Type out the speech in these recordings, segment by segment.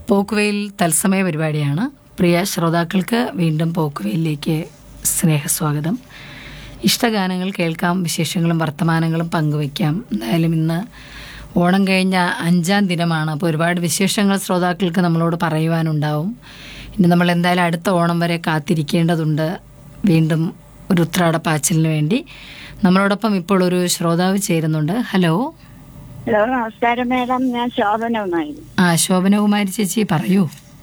പോക്കുവെയിൽ തത്സമയ പരിപാടിയാണ് പ്രിയ ശ്രോതാക്കൾക്ക് വീണ്ടും പോക്കുവെയിലേക്ക് സ്നേഹസ്വാഗതം ഇഷ്ടഗാനങ്ങൾ കേൾക്കാം വിശേഷങ്ങളും വർത്തമാനങ്ങളും പങ്കുവയ്ക്കാം എന്തായാലും ഇന്ന് ഓണം കഴിഞ്ഞ അഞ്ചാം ദിനമാണ് അപ്പോൾ ഒരുപാട് വിശേഷങ്ങൾ ശ്രോതാക്കൾക്ക് നമ്മളോട് പറയുവാനുണ്ടാവും ഇനി നമ്മൾ എന്തായാലും അടുത്ത ഓണം വരെ കാത്തിരിക്കേണ്ടതുണ്ട് വീണ്ടും ഒരു ഉത്രാടപ്പാച്ചിലിന് വേണ്ടി നമ്മളോടൊപ്പം ഇപ്പോൾ ഒരു ശ്രോതാവ് ചേരുന്നുണ്ട് ഹലോ ഹലോ നമസ്കാരം മാഡം ഞാൻ ശോഭന ഒന്നായിരുന്നു ആ ശോഭനകുമാരി ചേച്ചി പറയൂ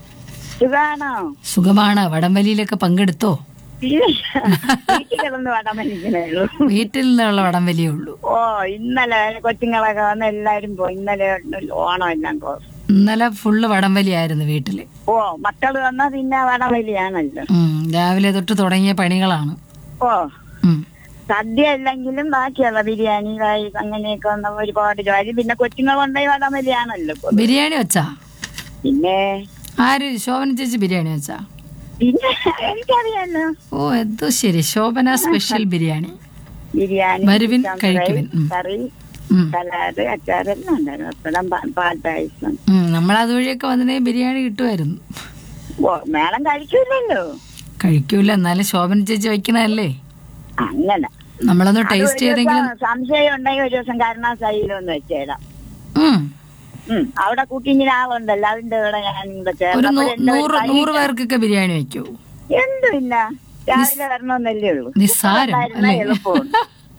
സുഖാണോ സുഖമാണ് വടംവലിയിലൊക്കെ പങ്കെടുത്തോ ഇല്ല. വീട്ടിൽ കിടന്ന് വടം വലിക്കണേ ഉള്ളൂ വീട്ടിൽ നിന്നുള്ള വടംവലിയേ ഉള്ളൂ ഓ ഇന്നലെ കൊച്ചുങ്ങളൊക്കെ വന്ന് എല്ലാരും പോയി ഇന്നലെ ഓണം എല്ലാം പോ ഇന്നലെ ഫുള്ള് വടംവലിയായിരുന്നു വീട്ടില് ഓ മക്കള് വന്നാ പിന്നെ വടം വലിയാണല്ലോ ഉം, രാവിലെ തൊട്ട് തുടങ്ങിയ പണികളാണ് ഓ ഉം. സദ്യ അല്ലെങ്കിലും ബാക്കിയുള്ള ബിരിയാണി റൈസ് അങ്ങനെയൊക്കെ വന്ന ഒരുപാട് ജോലി പിന്നെ കൊച്ചുങ്ങളുണ്ടായി വടം വലിയാണല്ലോ ഇപ്പൊ. ബിരിയാണി വെച്ചാ പിന്നെ ആര് ശോഭന ചേച്ചി ബിരിയാണി വെച്ചാ പിന്നെ എനിക്കറിയാലോ ഓ എന്തോ ശരി ശോഭന സ്പെഷ്യൽ ബിരിയാണി ബിരിയാണി വരുവിൻ, ചിക്കൻ കഴിക്കുവിൻ. ഫ്രൈ, ഉം. കറി ഉം. സലാഡ് അച്ചാറെല്ലാം ഉണ്ടായിരുന്നു അപ്പഴം പാൽ പായസം ഉം, നമ്മൾ അതുവഴിയൊക്കെ വന്നിട്ടുണ്ടെങ്കിൽ ബിരിയാണി കിട്ടുമായിരുന്നു ഓ മേളം കഴിക്കൂലല്ലോ കഴിക്കൂല എന്നാലും ശോഭന ചേച്ചി വയ്ക്കുന്നതല്ലേ അങ്ങനെ നമ്മളൊന്ന് അത് ടേസ്റ്റ് ഒരു ചെയ്തെങ്കിലും ദിവസം സംശയം ഉണ്ടെങ്കിൽ ഒരു ദിവസം കരുണാശൈലൊന്ന് വെച്ചേരാം ഉം. ഉം അവിടെ കുക്കിങ്ങിന് ആളുണ്ടല്ലോ അതിന്റെ കൂടെ ഞാൻ ഇവിടെ ഒരു ചേർന്ന് നൂ- അപ്പോൾ എന്റെ ഒരു നൂറ് പരീക്ഷ- നൂറ് പേർക്കൊക്കെ ബിരിയാണി വെക്കൂ എന്തുമില്ല രാവിലെ വരണമെന്നല്ലേ ഉള്ളൂ നിസ്സാരം ഉണ്ടായിരുന്ന അല്ലേ എളുപ്പമുണ്ട്.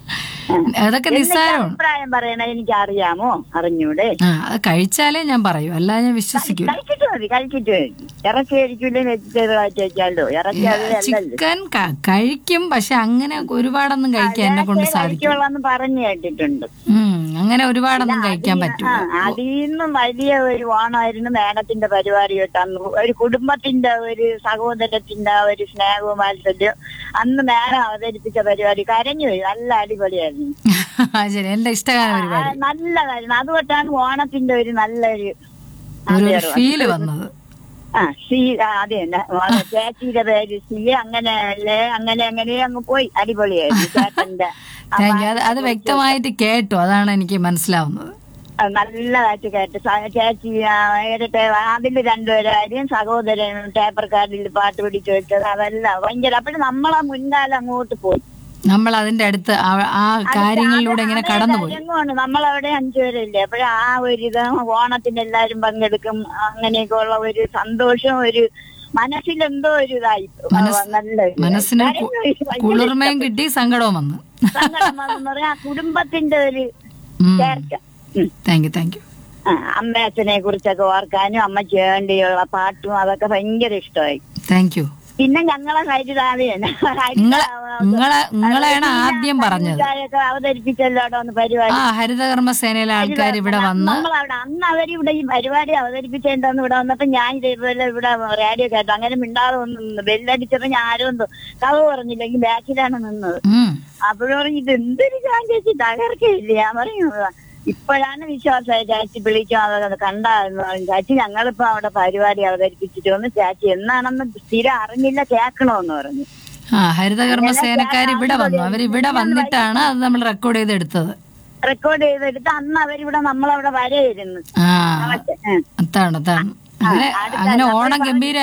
അതൊക്കെ എന്നിട്ട് നിസ്സാരമാണ് അഭിപ്രായം പറയണേ എനിക്ക് അറിയാമോ അറിഞ്ഞൂടെ ആ അത് കഴിച്ചാലേ ഞാൻ പറയൂ അല്ലാതെ ഞാൻ വിശ്വസിക്കൂ കഴിച്ചിട്ട് മതി കഴിച്ചിട്ട് മതി ഇറച്ചി കഴിക്കൂലേ വെജിറ്റേറിയൻ ആയിട്ട് വെച്ചാലോ ഇറച്ചി അത് അല്ലല്ലോ ചിക്കൻ ക- കഴിക്കും പക്ഷെ അങ്ങനെ ഒരുപാടൊന്നും കഴിക്കാൻ എന്നെ കൊണ്ട് സാധിക്കും കഴിക്കുള്ളൂ പറഞ്ഞു കേട്ടിട്ടുണ്ട് ഉം അങ്ങനെ ഒരുപാടൊന്നും കഴിക്കാൻ പറ്റൂല ആ, അതിൽ നിന്നും വലിയ ഒരു ഓണമായിരുന്നു മേഡത്തിന്റെ പരിപാടി കേട്ടോ അന്ന് ഒരു കുടുംബത്തിന്റെ ഒരു സഹോദരത്തിന്റെ ആ ഒരു സ്നേഹവും വാത്സല്യം അന്ന് മേഡം അവതരിപ്പിച്ച പരിപാടി കരഞ്ഞു പോയി നല്ല അടിപൊളിയായിരുന്നു ആ, ശരി എന്റെ ഇഷ്ടഗാന ആ, പരിപാടി നല്ലതായിരുന്നു അതുകൊണ്ടാണ് ഓണത്തിന്റെ ഒരു നല്ലൊരു ഒരു ഫീല് വന്നത് ആ സി ആ, അതെ തന്നെ ഓണ ചേച്ചിയുടെ പേര് സി അങ്ങനെ അല്ലേ അങ്ങനെ അങ്ങനെ അങ്ങ് പോയി അടിപൊളിയായിരുന്നു ചേട്ടന്റെ ആ താങ്ക് യു അത് അത് വ്യക്തമായിട്ട് കേട്ടു അതാണ് എനിക്ക് മനസ്സിലാവുന്നത് ആ, നല്ലതായിട്ട് കേട്ട് സ- ചേച്ചി ആ, ഏറട്ടെ അതിൽ രണ്ടുപേരാരും സഹോദരൻ പേപ്പർ കാർഡിൽ പാട്ട് പിടിച്ചു വെച്ചത് അതെല്ലാം ഭയങ്കര അപ്പോഴും നമ്മളാ മുൻകാലം അങ്ങോട്ട് പോയി നമ്മൾ അതിന്റെ അടുത്ത് ആ- ആ കാര്യങ്ങളിലൂടെ ഇങ്ങനെ കടന്നുപോയി എങ്ങോട്ട് നമ്മളവിടെ അഞ്ചുപേരല്ലേ അപ്പോഴും ആ ഒരു ഇത് ഓണത്തിന് എല്ലാരും പങ്കെടുക്കും അങ്ങനെയൊക്കെ ഉള്ള ഒരു സന്തോഷം ഒരു മനസ്സിലെന്തോ ഒരു ഇതായി മനസ്സ്- നല്ല ഒരു മനസ്സിന് കാര്യം കു- ഭയങ്കര കുളിർമയും കിട്ടി സങ്കടവും വന്നു സങ്കടം വന്നെന്ന് പറയാ ആ കുടുംബത്തിന്റെ ഒരു ചേർച്ച ഉം. താങ്ക് യു താങ്ക് യു ആ, അമ്മയച്ഛനെ കുറിച്ചൊക്കെ ഓർക്കാനും അമ്മയ്ക്ക് വേണ്ടിയുള്ള പാട്ടും അതൊക്കെ ഭയങ്കര ഇഷ്ടമായി താങ്ക് യു പിന്നെ ഞങ്ങളെ ഹരിതാവിയന നിങ്ങളെ നിങ്ങളെ നിങ്ങളെയാണ് ആദ്യം പറഞ്ഞത് അവതരിപ്പിച്ചല്ലോ അവിടെ വന്ന് പരിപാടി ആ ഹരിതകർമ്മ സേനയിലെ ആൾക്കാർ ഇവിടെ വന്ന് നമ്മളവിടെ അന്ന് അവരിവിടെ ഈ പരിപാടി അവതരിപ്പിച്ചതിന്റെ ഇവിടെ വന്നപ്പോ ഞാൻ ഇതേപോലെ ഇവിടെ റേഡിയോ കേട്ടു അങ്ങനെ മിണ്ടാതെ ഒന്ന് ബെല്ലടിച്ചപ്പോ ഞാൻ ആരും എന്തോ കഥ പറഞ്ഞില്ലെങ്കിൽ ബാക്കിലാണ് നിന്നത് ഉം. അപ്പോഴും പറഞ്ഞു ഇത് എന്തൊരു ഞാൻ ചേച്ചി തകർക്കയില്ല ഞാൻ പറഞ്ഞു ഇപ്പോഴാണ് വിശ്വാസമായി ചാച്ചി വിളിക്കും അതൊക്കെ കണ്ടായിരുന്നു പറഞ്ഞു. ചാച്ചി ഞങ്ങളിപ്പോ അവിടെ പരിപാടി അവതരിപ്പിച്ചിട്ട് വന്ന് ചാച്ചി എന്നാണെന്ന് സ്ഥിരം അറിഞ്ഞില്ല കേൾക്കണോന്ന് പറഞ്ഞു ആ ഹരിതകർമ്മ സേനക്കാർ ഇവിടെ വന്നു അവർ ഇവിടെ വന്നിട്ടാണ് അത് നമ്മൾ റെക്കോർഡ് ചെയ്ത് എടുത്തത് റെക്കോർഡ് ചെയ്തെടുത്ത് അന്ന് അവരിവിടെ നമ്മളവിടെ വരെയിരുന്നു ആ ഉം. അതാണ് അതാണ് അങ്ങനെ അങ്ങനെ ഓണം ഗംഭീര